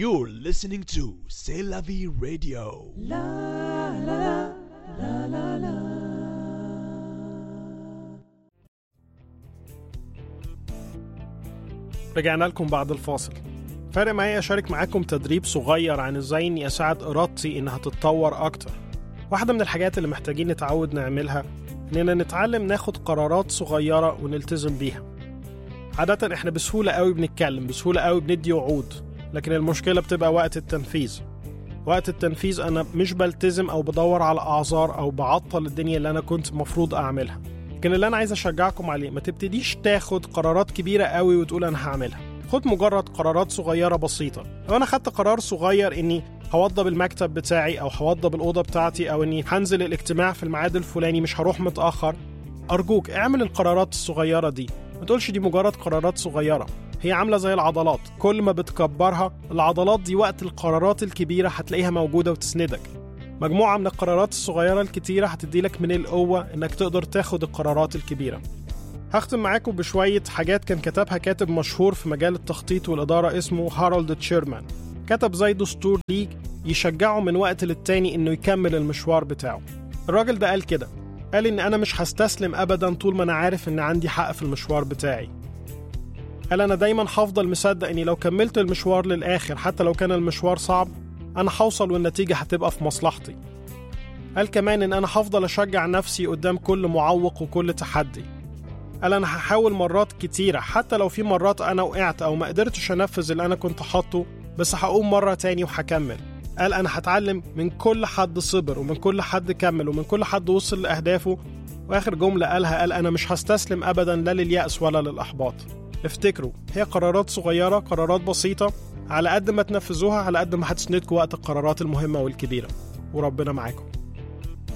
You're listening to C'est la vie radio. رجعنا لكم بعد الفاصل فارق معايا أشارك معاكم تدريب صغير عن إزاي إني أساعد إرادتي إنها تتطور أكتر واحدة من الحاجات اللي محتاجين نتعود نعملها إننا نتعلم ناخد قرارات صغيرة ونلتزم بيها عادة إحنا بسهولة قوي بنتكلم بسهولة قوي بندي وعود لكن المشكلة بتبقى وقت التنفيذ وقت التنفيذ أنا مش بلتزم أو بدور على أعذار أو بعطل الدنيا اللي أنا كنت مفروض أعملها لكن اللي أنا عايز أشجعكم عليه ما تبتديش تاخد قرارات كبيرة قوي وتقول أنا هعملها خد مجرد قرارات صغيرة بسيطة لو أنا خدت قرار صغير إني هوضب المكتب بتاعي أو هوضب الأوضة بتاعتي أو إني هنزل الاجتماع في الميعاد الفلاني مش هروح متأخر أرجوك اعمل القرارات الصغيرة دي ما تقولش دي مجرد قرارات صغيرة هي عاملة زي العضلات كل ما بتكبرها العضلات دي وقت القرارات الكبيرة هتلاقيها موجودة وتسندك مجموعة من القرارات الصغيرة الكتيرة هتديلك من القوة إنك تقدر تاخد القرارات الكبيرة هختم معاكم بشوية حاجات كان كتبها كاتب مشهور في مجال التخطيط والإدارة اسمه هارولد تشيرمان كتب زي دستور ليج يشجعه من وقت للتاني إنه يكمل المشوار بتاعه الراجل ده قال كده قال إن أنا مش هستسلم أبدا طول ما أنا عارف إن عندي حق في المشوار بتاعي قال أنا دايما هفضل مصدق إني لو كملت المشوار للآخر حتى لو كان المشوار صعب أنا هوصل والنتيجة هتبقى في مصلحتي قال كمان إن أنا هفضل أشجع نفسي قدام كل معوق وكل تحدي قال أنا هحاول مرات كتيرة حتى لو في مرات أنا وقعت أو ما قدرتش أنفذ اللي أنا كنت حاطه بس هقوم مرة تاني وهكمل قال أنا هتعلم من كل حد صبر ومن كل حد كمل ومن كل حد وصل لأهدافه وآخر جملة قالها قال أنا مش هستسلم أبدا لا لليأس ولا للإحباط افتكروا هي قرارات صغيرة قرارات بسيطة على قد ما تنفذوها على قد ما هتسندكم وقت القرارات المهمة والكبيرة وربنا معاكم